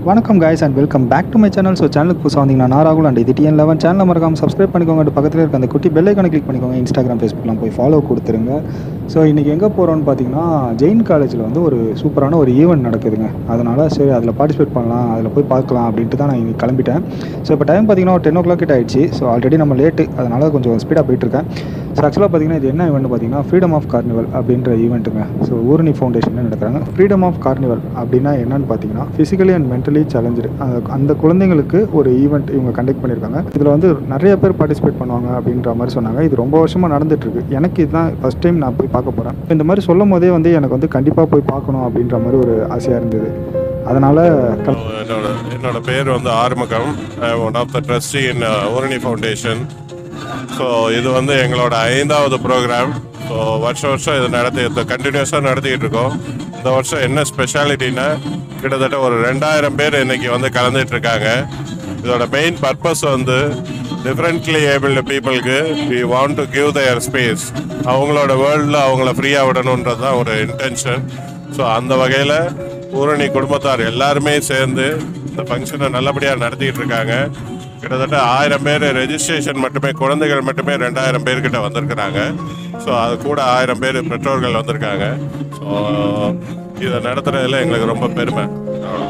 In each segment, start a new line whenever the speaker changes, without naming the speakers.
வணக்கம் guys and welcome back to my channel so சேனலுக்கு புதுசாக வந்தீங்கன்னா நான் ராகுல் அண்ட் இது டிஎன் லெவன் சேனல் மறக்காம சப்ஸ்கிரைப் பண்ணிக்கோங்க அது பக்கத்தில் இருக்க அந்த குட்டி பெல் ஐக்கானை கிளிக் பண்ணிக்கோங்க இன்ஸ்டாகிராம் ஃபேஸ்புக்லாம் போய் ஃபாலோ கொடுத்துருங்க ஸோ இன்றைக்கி எங்கே போகிறோன்னு பார்த்தீங்கன்னா ஜெயின் காலேஜில் வந்து ஒரு சூப்பரான ஒரு ஈவெண்ட் நடக்குதுங்க அதனால் சரி அதில் பார்ட்டிசிபேட் பண்ணலாம் அதில் போய் பார்க்கலாம் அப்படின்ட்டு தான் நான் இங்கே கிளம்பிட்டேன் ஸோ இப்போ டைம் பார்த்தீங்கன்னா ஒரு டென் ஓ கிளாக் கிட்ட ஆயிடுச்சு ஸோ ஆல்ரெடி நம்ம லேட்டு அதனால் கொஞ்சம் ஸ்பீடாக போயிட்டுருக்கேன் ஸோ ஆக்சுவலாக பார்த்தீங்கன்னா இது என்ன ஈவெண்ட் பார்த்தீங்கன்னா ஃப்ரீடம் ஆஃப் கார்னிவல் அப்படின்ற ஈவெண்ட்டுங்க ஸோ ஊரணி ஃபவுண்டேஷன் நடக்கிறாங்க ஃப்ரீடம் ஆஃப் கார்னிவல் அப்படின்னா என்னன்னு பார்த்தீங்கன்னா ஃபிசிக்கலி அண்ட் மென்டலி சேலஞ்சு அந்த குழந்தைங்களுக்கு ஒரு ஈவெண்ட் இவங்க கண்டக்ட் பண்ணியிருக்காங்க இதில் வந்து நிறைய பேர் பார்ட்டிசிபேட் பண்ணுவாங்க அப்படின்ற மாதிரி சொன்னாங்க இது ரொம்ப வருஷமாக நடந்துட்டு இருக்கு எனக்கு இதுதான் ஃபஸ்ட் டைம் நான் போய் பார்க்க போகிறேன் இந்த மாதிரி சொல்லும் போதே வந்து எனக்கு வந்து கண்டிப்பாக போய் பார்க்கணும் அப்படின்ற மாதிரி ஒரு ஆசையாக இருந்தது அதனால்
என்னோட என்னோட பேர் வந்து Arumugam one of the trustee இன் ஊரணி ஃபவுண்டேஷன் ஸோ இது வந்து எங்களோட ஐந்தாவது ப்ரோக்ராம் ஸோ வருஷம் வருஷம் இது நடத்தி கண்டினியூஸாக நடத்திக்கிட்டு இருக்கோம் இந்த வருஷம் என்ன ஸ்பெஷாலிட்டினா கிட்டத்தட்ட ஒரு ரெண்டாயிரம் பேர் இன்னைக்கு வந்து கலந்துட்டு இருக்காங்க இதோட மெயின் பர்பஸ் வந்து டிஃப்ரெண்ட்லி ஏபிள்டு பீப்புளுக்கு we want to give their space அவங்களோட வேர்ல்டில் அவங்கள ஃப்ரீயாக விடணுன்றது தான் ஒரு இன்டென்ஷன் ஸோ அந்த வகையில் ஊரணி குடும்பத்தார் எல்லாருமே சேர்ந்து இந்த ஃபங்க்ஷனை நல்லபடியாக நடத்திட்டு இருக்காங்க கிட்டத்தட்ட ஆயிரம் பேர் ரெஜிஸ்ட்ரேஷன் மட்டுமே குழந்தைகள் மட்டுமே ரெண்டாயிரம் பேர்கிட்ட வந்திருக்கிறாங்க ஸோ அது கூட ஆயிரம் பேர் பெற்றோர்கள் வந்திருக்காங்க ஸோ இதை நடத்துறதுல எங்களுக்கு ரொம்ப பெருமை அவ்வளோ.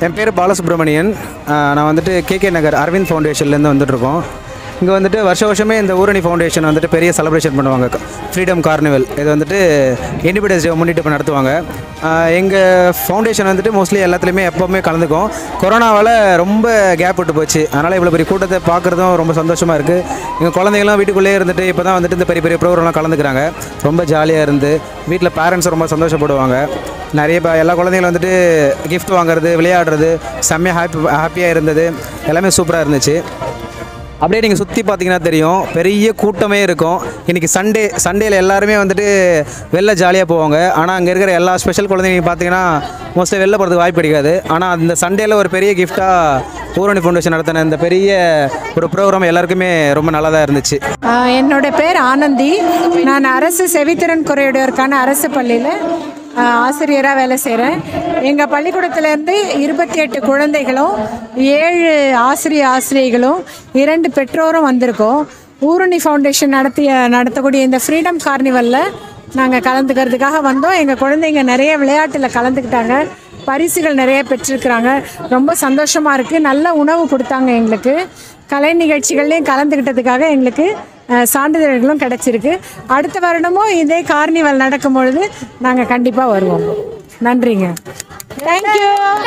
என் பேர் பாலசுப்ரமணியன் ஆஹ் நான் வந்துட்டு கேகே நகர் அரவிந்த் ஃபவுண்டேஷன்லேருந்து வந்துட்டுருக்கோம் இங்கே வந்துட்டு வருஷ வருஷமே இந்த ஊரணி ஃபவுண்டேஷன் வந்துட்டு பெரிய செலிப்ரேஷன் பண்ணுவாங்க ஃப்ரீடம் கார்னிவல் இது வந்துட்டு இண்டிபெண்டன்ஸ் டே முன்னிட்டு இப்போ நடத்துவாங்க எங்கள் ஃபவுண்டேஷன் வந்துட்டு மோஸ்ட்லி எல்லாத்துலேயுமே எப்போவுமே கலந்துக்கும் கொரோனாவால் ரொம்ப கேப் விட்டு போச்சு அதனால் இவ்வளோ பெரிய கூட்டத்தை பார்க்குறதும் ரொம்ப சந்தோஷமாக இருக்குது எங்கள் குழந்தைங்களாம் வீட்டுக்குள்ளேயே இருந்துட்டு இப்போ தான் வந்துட்டு இந்த பெரிய பெரிய ப்ரோக்ராம்லாம் கலந்துக்கிறாங்க ரொம்ப ஜாலியாக இருந்து வீட்டில் பேரண்ட்ஸ் ரொம்ப சந்தோஷப்படுவாங்க நிறைய இப்போ எல்லா குழந்தைங்களும் வந்துட்டு கிஃப்ட் வாங்குறது விளையாடுறது செம்மையாக ஹாப்பி ஹாப்பியாக இருந்தது எல்லாமே சூப்பராக இருந்துச்சு அப்படியே நீங்கள் சுற்றி பார்த்தீங்கன்னா தெரியும் பெரிய கூட்டமே இருக்கும் இன்றைக்கி சண்டே சண்டேல எல்லாருமே வந்துட்டு வெளில ஜாலியாக போவாங்க ஆனால் அங்கே இருக்கிற எல்லா ஸ்பெஷல் குழந்தைங்க பார்த்தீங்கன்னா மோஸ்ட்லி வெளில போகிறதுக்கு வாய்ப்பு கிடைக்காது ஆனால் அந்த சண்டேல ஒரு பெரிய கிஃப்டாக ஊரணி ஃபவுண்டேஷன் நடத்தின இந்த பெரிய ஒரு ப்ரோக்ராம் எல்லாருக்குமே ரொம்ப நல்லா தான் இருந்துச்சு
ஆஹ் என்னோட பேர் ஆனந்தி நான் அரசு செவித்திறன் குறையுடையோருக்கான அரசு பள்ளியில் ஆசிரியராக வேலை செய்கிறேன் எங்கள் பள்ளிக்கூடத்துலேருந்து இருபத்தி எட்டு குழந்தைகளும் ஏழு ஆசிரிய ஆசிரியர்களும் இரண்டு பெற்றோரும் வந்திருக்கோம் ஊரணி ஃபவுண்டேஷன் நடத்திய நடத்தக்கூடிய இந்த ஃப்ரீடம் கார்னிவலில் நாங்கள் கலந்துக்கிறதுக்காக வந்தோம் எங்கள் குழந்தைங்க நிறைய விளையாட்டில் கலந்துக்கிட்டாங்க பரிசுகள் நிறைய பெற்றிருக்கிறாங்க ரொம்ப சந்தோஷமாக இருக்குது நல்ல உணவு கொடுத்தாங்க எங்களுக்கு கலை நிகழ்ச்சிகள்லையும் கலந்துக்கிட்டதுக்காக எங்களுக்கு அஹ், சான்றிதழ்களும் கிடைச்சிருக்கு அடுத்த வருடமும் இதே கார்னிவல் நடக்கும் பொழுது நாங்கள் கண்டிப்பாக வருவோம் நன்றிங்க தேங்க்யூ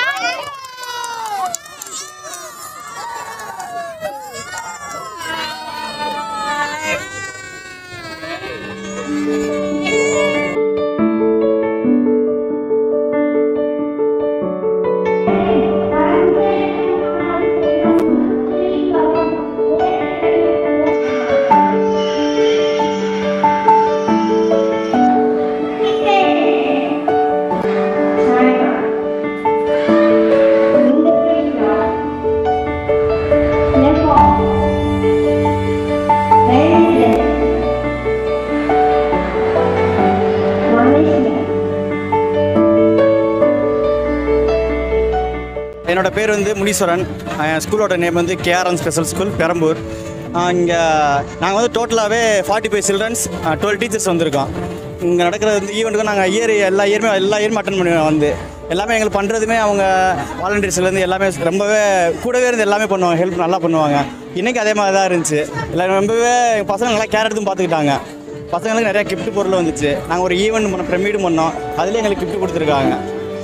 என்னோட பேர் வந்து முனீஸ்வரன் என் ஸ்கூலோட நேம் வந்து கேஆர்என் ஸ்பெஷல் ஸ்கூல் பெரம்பூர் இங்கே நாங்கள் வந்து டோட்டலாகவே forty five children's twelve teachers வந்திருக்கோம் இங்கே நடக்கிற இந்த ஈவெண்ட்டுக்கும் நாங்கள் இயர் எல்லா இயருமே எல்லா இயருமே அட்டன் பண்ணுவோம் வந்து எல்லாமே எங்களுக்கு பண்ணுறதுமே அவங்க வாலண்டியர்ஸ்லேருந்து எல்லாமே ரொம்பவே கூடவே இருந்து எல்லாமே பண்ணுவாங்க ஹெல்ப் நல்லா பண்ணுவாங்க இன்றைக்கி அதே மாதிரி தான் இருந்துச்சு எல்லாம் ரொம்பவே பசங்க நல்லா கேர் எடுத்தும் பார்த்துக்கிட்டாங்க பசங்களுக்கு நிறையா கிஃப்ட் பொருள் வந்துச்சு நாங்கள் ஒரு ஈவெண்ட் பண்ணோம் பிரமிடு பண்ணோம் அதுலேயே எங்களுக்கு கிஃப்ட் கொடுத்துருக்காங்க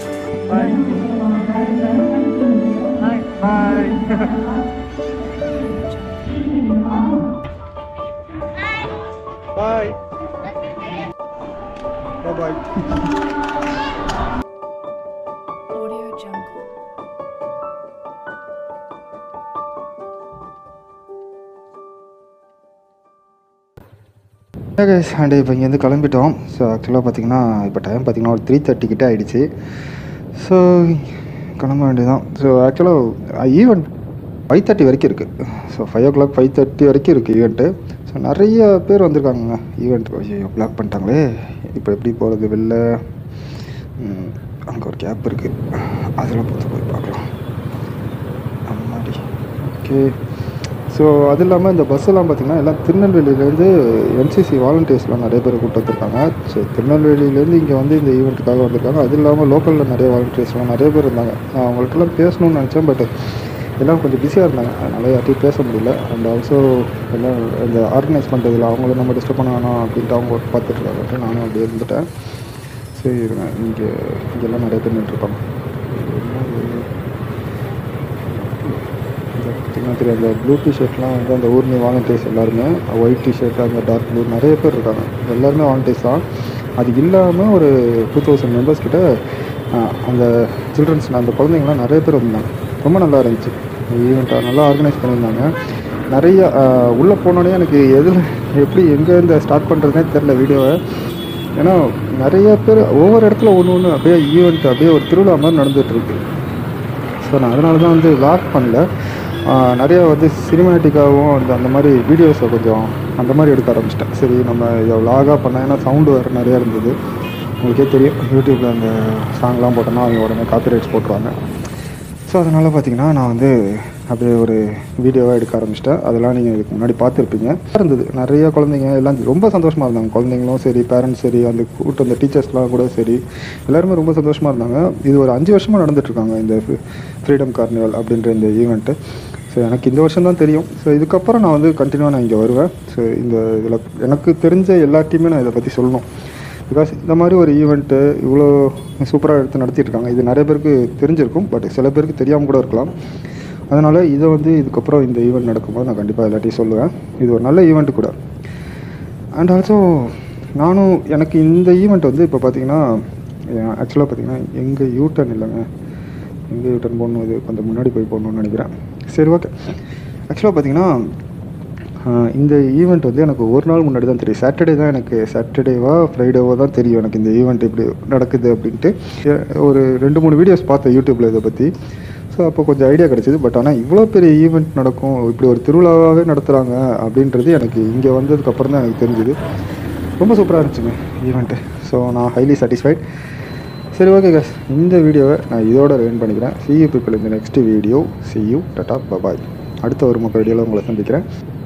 பாய் பாய்
Audio Jungle.
கைஸ் அண்ட் இப்போ இங்கேருந்து கிளம்பிட்டோம் ஸோ ஆக்சுவலாக பார்த்தீங்கன்னா இப்போ டைம் பார்த்தீங்கன்னா ஒரு த்ரீ தேர்ட்டி கிட்ட ஆயிடுச்சு ஸோ கிளம்ப வேண்டியதான் ஸோ ஆக்சுவலாக ஈவெண்ட் ஃபைவ் தேர்ட்டி வரைக்கும் இருக்குது ஸோ ஃபைவ் ஓ கிளாக் ஃபைவ் தேர்ட்டி வரைக்கும் இருக்குது ஈவெண்ட்டு ஸோ நிறைய பேர் வந்திருக்காங்க ஈவெண்ட் ஐயோ பிளாக் பண்ணிட்டாங்களே இப்போ எப்படி போகிறது வெளில அங்கே ஒரு கேப் இருக்குது அதில் பார்த்து போய் பார்க்கலாம் அம்மாடி ஓகே ஸோ அது இல்லாமல் இந்த பஸ்ஸெல்லாம் பார்த்திங்கன்னா எல்லாம் திருநெல்வேலியிலேருந்து என்சிசி வாலண்டியர்ஸ்லாம் நிறைய பேர் கூப்பிட்டு வந்திருக்காங்க ஸோ திருநெல்வேலியிலேருந்து இங்கே வந்து இந்த ஈவெண்ட்டுக்காக வந்திருக்காங்க அது இல்லாமல் லோக்கலில் நிறைய வாலண்டியர்ஸ்லாம் நிறைய பேர் இருந்தாங்க நான் அவங்கள்ட்டலாம் பேசணும்னு நினச்சேன் பட் எல்லாம் கொஞ்சம் பிஸியாக இருந்தாங்க அதனால் யார்ட்டையும் பேச முடியல அண்ட் ஆல்சோ எல்லாம் இந்த ஆர்கனைஸ் பண்ணுறதுல அவங்கள நம்ம டிஸ்டர்ப் பண்ண வேணாம் அப்படின்ட்டு அவங்க ஒர்க் பார்த்துட்டு இருக்காங்க நானும் அப்படியே இருந்துட்டேன் சரி இருங்க இங்கே இங்கெல்லாம் நிறைய பேர் நின்றுருப்பாங்க பார்த்தீங்கன்னா தெரியும் அந்த ப்ளூ டிஷர்ட்லாம் வந்து அந்த ஊர்னி வாலண்டியர்ஸ் எல்லாருமே ஒயிட் டிஷர்ட் அந்த டார்க் ப்ளூ நிறைய பேர் இருக்காங்க எல்லாருமே வாலண்டியர்ஸ் தான் அது இல்லாமல் ஒரு டூ தௌசண்ட் மெம்பர்ஸ் கிட்ட ஆஹ், அந்த சில்ட்ரன்ஸ் அந்த குழந்தைங்களாம் நிறைய பேர் வந்தாங்க ரொம்ப நல்லா இருந்துச்சு ஈவெண்ட்டை நல்லா ஆர்கனைஸ் பண்ணியிருந்தாங்க நிறைய உள்ளே போனோடனே எனக்கு எதில் எப்படி எங்கேருந்து ஸ்டார்ட் பண்ணுறதுனே தெரில வீடியோவை ஏன்னா நிறைய பேர் ஒவ்வொரு இடத்துல ஒன்று ஒன்று அப்படியே ஈவெண்ட் அப்படியே ஒரு திருவிழா மாதிரி நடந்துகிட்ருக்கு ஸோ நான் அதனால தான் வந்து லாக் பண்ணல ஆஹ் நிறைய வந்து சினிமேட்டிக்காகவும் அந்த அந்த மாதிரி வீடியோஸை கொஞ்சம் அந்த மாதிரி எடுக்க ஆரம்பிச்சிட்டேன் சரி நம்ம இதை லாகாக பண்ண ஏன்னா சவுண்டு வேறு நிறையா இருந்தது உங்களுக்கே தெரியும் யூடியூப்பில் அந்த சாங்லாம் போட்டோன்னா அவங்க உடனே காப்பி ரைட்ஸ் போட்டுருவாங்க ஸோ அதனால் பார்த்தீங்கன்னா நான் வந்து அப்படியே ஒரு வீடியோவாக எடுக்க ஆரம்பிச்சிட்டேன் அதெல்லாம் நீங்கள் இதுக்கு முன்னாடி பார்த்துருப்பீங்க இருந்தது நிறைய குழந்தைங்க எல்லாம் ரொம்ப சந்தோஷமாக இருந்தாங்க குழந்தைங்களும் சரி பேரண்ட்ஸ் சரி அந்த கூட்டு அந்த டீச்சர்ஸ்லாம் கூட சரி எல்லாருமே ரொம்ப சந்தோஷமாக இருந்தாங்க இது ஒரு அஞ்சு வருஷமாக நடந்துட்டுருக்காங்க இந்த ஃப்ரீடம் கார்னிவல் அப்படின்ற இந்த ஈவெண்ட்டு ஸோ எனக்கு இந்த வருஷம் தான் தெரியும் ஸோ இதுக்கப்புறம் நான் வந்து கண்டினியூவாக நான் இங்கே வருவேன் ஸோ இந்த இதில் எனக்கு தெரிஞ்ச எல்லாத்தையுமே நான் இதை பற்றி சொல்லணும் பிகாஸ் இந்த மாதிரி ஒரு ஈவெண்ட்டு இவ்வளோ சூப்பராக எடுத்து நடத்திட்டு இருக்காங்க இது நிறைய பேருக்கு தெரிஞ்சிருக்கும் பட் சில பேருக்கு தெரியாமல் கூட இருக்கலாம் அதனால் இதை வந்து இதுக்கப்புறம் இந்த ஈவெண்ட் நடக்கும்போது நான் கண்டிப்பாக எல்லாத்தையும் சொல்லுவேன் இது ஒரு நல்ல ஈவெண்ட்டு கூட அண்ட் ஆல்சோ நானும் எனக்கு இந்த ஈவெண்ட் வந்து இப்போ பார்த்தீங்கன்னா ஆக்சுவலாக பார்த்தீங்கன்னா எங்கள் யூட்டர்ன் இல்லைங்க எங்கே யூட்டர்ன் போடணும் இது கொஞ்சம் முன்னாடி போய் போடணும்னு நினைக்கிறேன் சரி ஓகே ஆக்சுவலாக பார்த்தீங்கன்னா ஆஹ் இந்த ஈவெண்ட் வந்து எனக்கு ஒரு நாள் முன்னாடி தான் தெரியும் சாட்டர்டே தான் எனக்கு சாட்டர்டேவா ஃப்ரைடேவோ தான் தெரியும் எனக்கு இந்த ஈவெண்ட் இப்படி நடக்குது அப்படின்ட்டு எ- ஒரு ரெண்டு மூணு வீடியோஸ் பார்த்தேன் யூடியூப்பில் இதை பற்றி ஸோ அப்போ கொஞ்சம் ஐடியா கிடச்சிது பட் ஆனால் இவ்வளோ பெரிய ஈவெண்ட் நடக்கும் இப்படி ஒரு திருவிழாவாகவே நடத்துகிறாங்க அப்படின்றது எனக்கு இங்கே வந்ததுக்கப்புறம் தான் எனக்கு தெரிஞ்சுது ரொம்ப சூப்பராக இருந்துச்சுங்க ஈவெண்ட்டு ஸோ நான் ஹைலி சாட்டிஸ்ஃபைட் சரி ஓகே கஸ் இந்த வீடியோவை நான் இதோட ரெயின் பண்ணிக்கிறேன் see you people in the next video see you tata bye bye அடுத்த ஒரு மக்கள் வீடியோவில் உங்களை சந்திக்கிறேன்